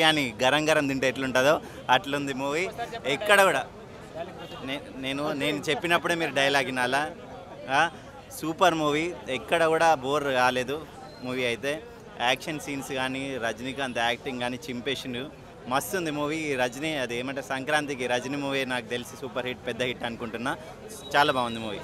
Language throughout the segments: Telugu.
బిర్యానీ గరం గరం తింటే ఎట్లుంటుందో అట్లుంది మూవీ ఎక్కడ కూడా నే- నేను నేను చెప్పినప్పుడే మీరు డైలాగ్ వినాలా ఆ, సూపర్ మూవీ ఎక్కడ కూడా బోర్ కాలేదు మూవీ అయితే యాక్షన్ సీన్స్ కానీ రజనీకాంత్ యాక్టింగ్ కానీ చింపేసిండు మస్తు ఉంది మూవీ రజనీ అది ఏమంటే సంక్రాంతికి రజనీ మూవీ నాకు తెలిసి సూపర్ హిట్ పెద్ద హిట్ అనుకుంటున్నా చాలా బాగుంది మూవీ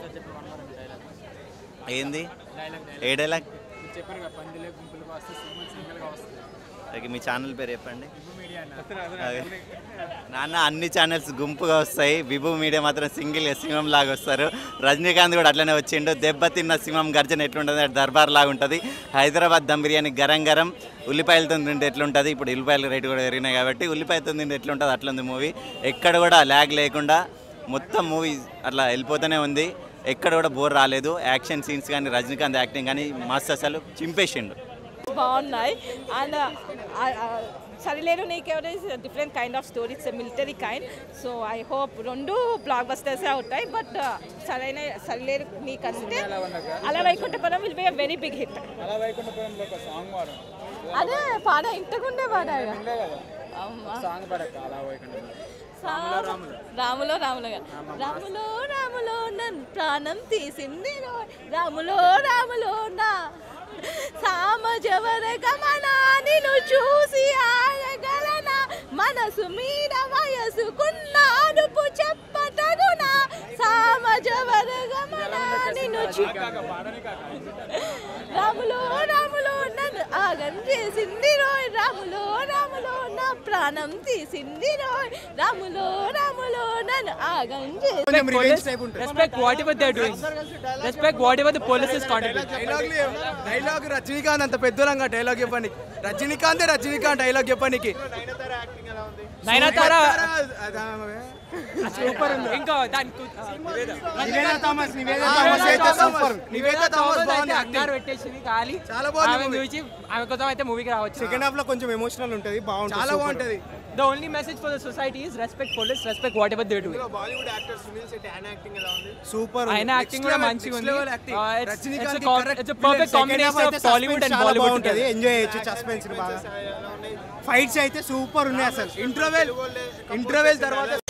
ఏంది ఏ డైలాగ్ చెప్పారు కదా పందిలే గుంపులుగా వస్తే సింగిల్ సింగిల్గా వస్తుంది ఓకే మీ ఛానల్ పేరు చెప్పండి ఇవ్వు మీడియా అన్న అదే. నాన్న అన్ని ఛానల్స్ గుంపుగా వస్తాయి విభు మీడియా మాత్రం సింగిల్ సింహం లాగా వస్తారు రజనీకాంత్ కూడా అట్లనే వచ్చిండు దెబ్బతిన్న సింహం గర్జన ఎట్లుంటుంది అంటే దర్బార్ లాగా ఉంటుంది హైదరాబాద్ దమ్ బిర్యానీ గరం గరం ఉల్లిపాయలతో తింటే ఎట్లుంటుంది ఇప్పుడు ఉల్లిపాయల రేటు కూడా పెరిగినాయి కాబట్టి ఉల్లిపాయలతో తింటే ఎట్లుంటుంది అట్లుంది మూవీ ఎక్కడ కూడా ల్యాగ్ లేకుండా మొత్తం మూవీ అట్లా వెళ్ళిపోతూనే ఉంది ఎక్కడ కూడా బోర్ రాలేదు యాక్షన్ సీన్స్ కానీ రజనీకాంత్ యాక్టింగ్ కానీ మస్తు అసలు చింపేసిండు బాగున్నాయి and Sarileru Neekevvaru different kind of story it's military kind so I hope రెండు బ్లాక్ బస్టర్స్ అవుతాయి బట్ సరైన సరిలేరు నీకంటే Ala Vaikunthapuram will be a very big hit Ala Vaikunthapurramuloo ఒక సాంగ్ వాడు అదే పాడ ఇంతకుండే పాడాగా ఉండే కదా సాంగ్ పడక అలా వైకుంఠపురం రాములో రాములో కాదు. రాములో రాములో నన్ను ప్రాణం తీసింది రో- రాములో రాములో నా సామజవర గమన నిన్ను చూసి ఆగగలనా మనసు మీద వయసుకున్న అదుపు చెప్పతగునా సామజవర గమన నిన్ను చూ రాములో రాములో నన్ను ఆగం చేసింది రోయ్ రాములో రాములో నా ప్రాణం తీసింది రోయ్ రాములో రాములో నన్ను ఆగం చేసి Respect whatever they're doing. Respect whatever the police is contributing. Dialogue dialogue Rajinikanth అంత పెద్దలంగా డైలాగ్ చెప్పండి రజనీకాంతే రజనీకాంత్ డైలాగ్ చెప్పడానికి నయనతార సూపర్ ఉంది ఇంకా దాని కు- నివేదా థామస్ నివేదా థామస్ అయితే సూపర్ నివేదా థామస్ బాగుంది అంగారు పెట్టేసింది ఖాళీ చాలా బాగుంది ఆమె movie. చూసి ఆమె కోసం అయితే మూవీకి రావచ్చు సెకండ్ హాఫ్ లో కొంచెం ఎమోషనల్ ఉంటుంది బాగుంటుంది చాలా బాగుంటది the only message for the society is respect police respect whatever they do Bollywood actor Suniel Shetty ఆయన యాక్టింగ్ ఎలా ఉంది సూపర్ ఆయన యాక్టింగ్ కూడా మంచిగా ఉంది Rajinikanth it's perfect combination of Bollywood and Bollywood బాగుంటుంది ఎంజాయ్ చేయొచ్చు సస్పెన్స్ బాగా ఫైట్స్ అయితే సూపర్ ఉన్నాయి అసలు ఇంటర్వెల్ ఇంటర్వెల్ తర్వాత